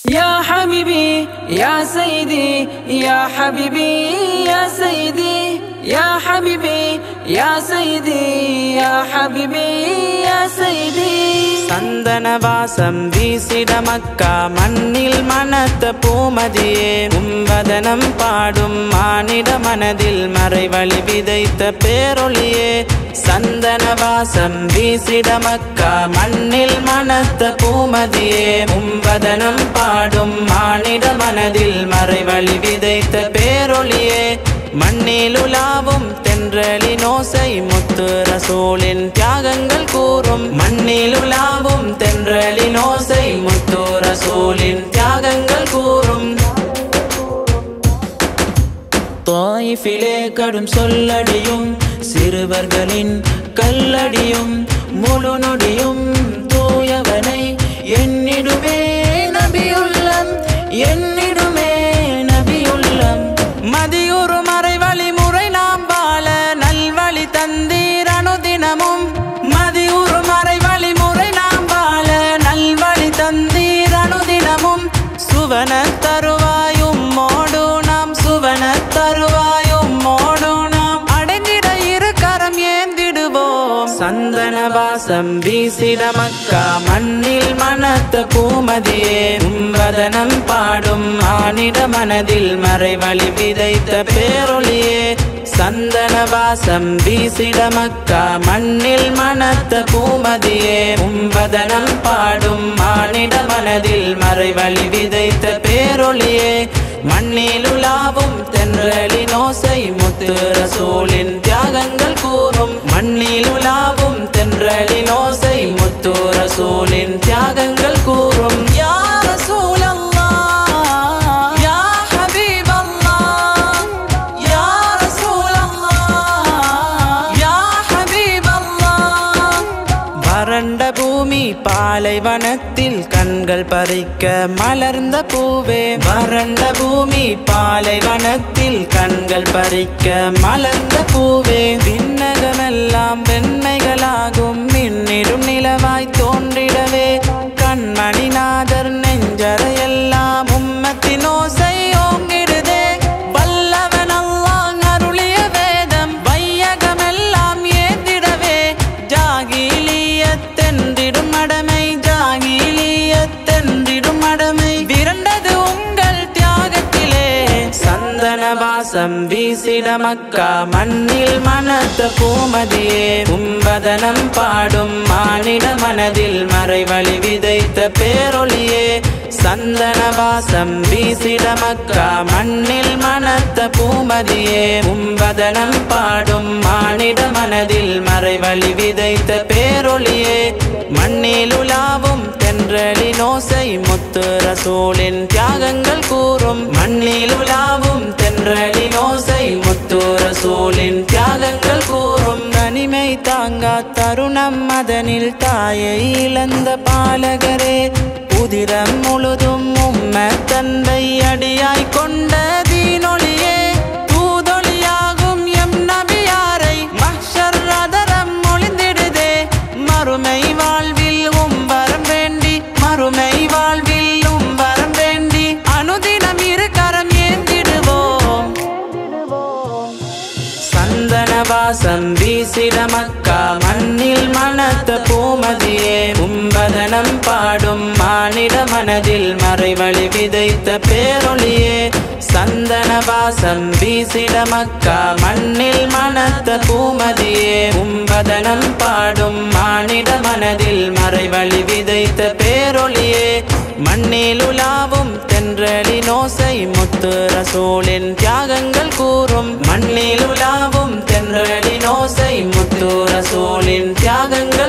يا حبيبي يا سيدي يا حبيبي يا سيدي يا حبيبي يا سيدي يا حبيبي يا سيدي சந்தன வாசம் வீசிட மக்கா மண்ணில் மனத்த பூமதியே உம்பதனம் பாடும் மானிட மனதில் மறைவழி விதைத்த பேரொளியே சந்தன வாசம் வீசிட மக்கா மண்ணில் மனத்த பூமதியே உம்பதனம் பாடும் மானிட மனதில் மறைவழி விதைத்த பேரொளியே மண்ணில் உலாவும் தென்றலின் ஓசை முத்து ரசூலின் தியாகங்கள் கூறும் மண்ணில் உலாவும் தென்றலின் ஓசை முத்து ரசூலின் தியாகங்கள் கூறும் தாயிஃபிலே கடும் சொல்லடியும் சிறுவர்களின் கல்லடியும் முழு நொடியும் தூயவனை என்னிடுமே நபியுள்ளம் என்னிடுமே நபியுள்ளம் மதியுறு மறைவழி முறை நாம் வாழ நல்வழி தந்தீர் அனுதினமும் மதியுறு மறைவழி முறை நாம் வாழ நல்வழி தந்தீர் அனுதினமும் சுவன தருவாயும் மோடு நாம் சுவன தருவாயும் மோடு நாம் அடைந்திட இரு கரம் ஏந்திடுவோம் சந்தன வாசம் வீசிட மக்கா மண்ணில் மனத்த பூமதியே உம்பதனம் பாடும் மானிட மனதில் மறைவழி விதைத்த பேரொளியே சந்தன வாசம் வீசிட மக்கா மண்ணில் மனத்த பூமதியே உம்பதனம் பாடும் மானிட மனதில் மறைவழி விதைத்த பேரொளியே மண்ணில் உலாவும் தென்றலின் ஓசை முத்து ரசூலின் தியாகங்கள் கூறும் மண்ணில் உலாவும் தென்றலின் ஓசை முத்து ரசூலின் தியாகங்கள் கூறும் யா ரசூலல்லாஹ் யா ஹபீபல்லாஹ் யா ரசூலல்லாஹ் யா ஹபீபல்லாஹ் வறண்ட பூமி பாலைவனத்தில் கண்கள் பறிக்க மலர்ந்த பூவே வறண்ட பூமி பாலைவனத்தில் கண்கள் பறிக்க மலர்ந்த பூவே விண்ணகமெல்லாம் வெண்மைகளாகும் மின்னிடும் நிலவாய் தோன்றிடவே கண்மணிநாதர் நெஞ்சரையெல்லாம் உம்மத்தின் ஓசை ஓங்கிடுதே வல்லவன் அல்லாஹ் அருளிய வேதம் வையகமெல்லாம் ஏந்திடவே ஜாகிலியத்தென்றிடும் அடமை ஜாகிலியத்தென்றிடும் அடமை விரண்டது உங்கள் தியாகத்திலே சந்தன வாசம் வீசிட மக்கா மண்ணில் மனத்த பூமதியே உம்பதனம் பாடும் மானிட மனதில் மறைவழி விதைத்த பேரொளியே சந்தன வாசம் வீசிட மக்கா மண்ணில் மனத்த பூமதியே உம்பதனம் பாடும் மானிட மனதில் மறைவழி விதைத்த பேரொளியே மண்ணில் உலாவும் தென்றலின் ஓசை முத்து ரசூலின் தியாகங்கள் கூறும் மண்ணில் உலாவும் தென்றலின் ஓசை முத்து ரசூலின் தியாகங்கள் கூறும் தனிமை தாங்கா தருணம் அதனில் தாயை இழந்த பாலகரே புதிரம் முழுதும் உம்ம தந்தை அடியாய் கொண்ட தீனொளியே தூதொளியாகும் எம் நபியாரை மஹ்ஷர் அதரம் ஒளிந்திடுதே மறுமை வாழ்வில் உம்பரம் வேண்டி மறுமை வாழ்வில் உம்பரம் வேண்டி அனுதினம் இரு கரம் ஏந்திடுவோம் சந்தன வாசம் வீசிட மக்கா மண்ணில் மனத்த பூமதியே உம்பதனம் பாடும் மானிட மனதில் மறைவழி விதைத்த பேரொளியே சந்தன வாசம் வீசிட மக்கா மண்ணில் மனத்த பூமதியே உம்பதனம் பாடும் மானிட மனதில் மறைவழி விதைத்த பேரொளியே மண்ணில் உலாவும் தென்றலின் ஓசை முத்து ரசூலின் தியாகங்கள் கூறும் மண்ணில் உலாவும் தென்றலின் ஓசை முத்து ரசூலின் தியாகங்கள்